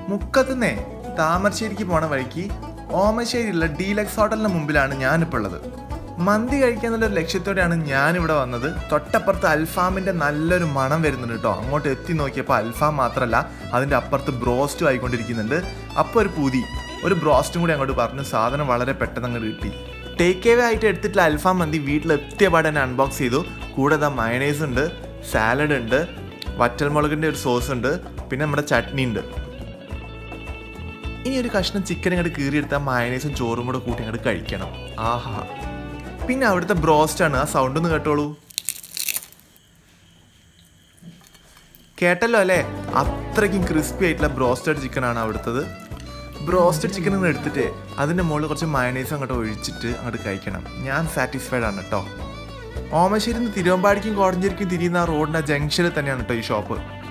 മുക്കത്തുനിന്നേ താമരശ്ശേരിക്ക് പോണ വഴിക്ക് ഓമശ്ശേരിയിലുള്ള ഡീലക്സ് ഹോട്ടലിന് മുമ്പിലാണ് ഞാനിപ്പോൾ ഉള്ളത് മന്തി കഴിക്കാന്നുള്ളൊരു ലക്ഷ്യത്തോടെയാണ് ഞാനിവിടെ വന്നത് തൊട്ടപ്പുറത്ത് അൽഫാമിന്റെ നല്ലൊരു മണം വരുന്നുണ്ട് കേട്ടോ അങ്ങോട്ട് എത്തി നോക്കിയപ്പോൾ അൽഫാം മാത്രമല്ല അതിന്റെ അപ്പുറത്ത് ബ്രോസ്റ്റും ആയിക്കൊണ്ടിരിക്കുന്നുണ്ട് അപ്പോൾ ഒരു പൂതി ഒരു ബ്രോസ്റ്റും കൂടി അങ്ങോട്ട് പറഞ്ഞു സാധനം വളരെ പെട്ടെന്ന് അങ്ങോട്ട് കിട്ടി ടേക്ക് അവേ ആയിട്ട് എടുത്തിട്ടുള്ള അൽഫാം മന്തി വീട്ടിലെത്തിയ പാടെ തന്നെ അൺബോക്സ് ചെയ്തു കൂടെ ദാ മയണൈസ് ഉണ്ട് സാലഡ് ഉണ്ട് വറ്റൽമുളകിൻ്റെ ഒരു സോസ് ഉണ്ട് പിന്നെ നമ്മുടെ ചട്നി ഉണ്ട് ഇനി ഒരു കഷ്ണം ചിക്കൻ അങ്ങോട്ട് കീറിയെടുത്താൽ മയണൈസും ചോറും കൂടെ കൂട്ടി അങ്ങോട്ട് കഴിക്കണം ആഹാ പിന്നെ അവിടുത്തെ ബ്രോസ്റ്റാണ് ആ സൗണ്ട് ഒന്ന് കേട്ടോളൂ കേട്ടല്ലോ അല്ലേ അത്രയ്ക്കും ക്രിസ്പി ആയിട്ടുള്ള ബ്രോസ്റ്റഡ് ചിക്കൻ ആണ് അവിടുത്തത് ബ്രോസ്റ്റഡ് ചിക്കൻ ഒന്ന് എടുത്തിട്ട് അതിൻ്റെ മുകളിൽ കുറച്ച് മയണൈസ് അങ്ങോട്ട് ഒഴിച്ചിട്ട് അങ്ങോട്ട് കഴിക്കണം ഞാൻ സാറ്റിസ്ഫൈഡ് ആണ് കേട്ടോ ഓമശ്ശേരി നിന്ന് തിരുവമ്പാടിക്കും കോടഞ്ചേരിക്കും തിരിയുന്ന ആ റോഡിൻ്റെ ജംഗ്ഷനിൽ തന്നെയാണ് കേട്ടോ ഈ ഷോപ്പ്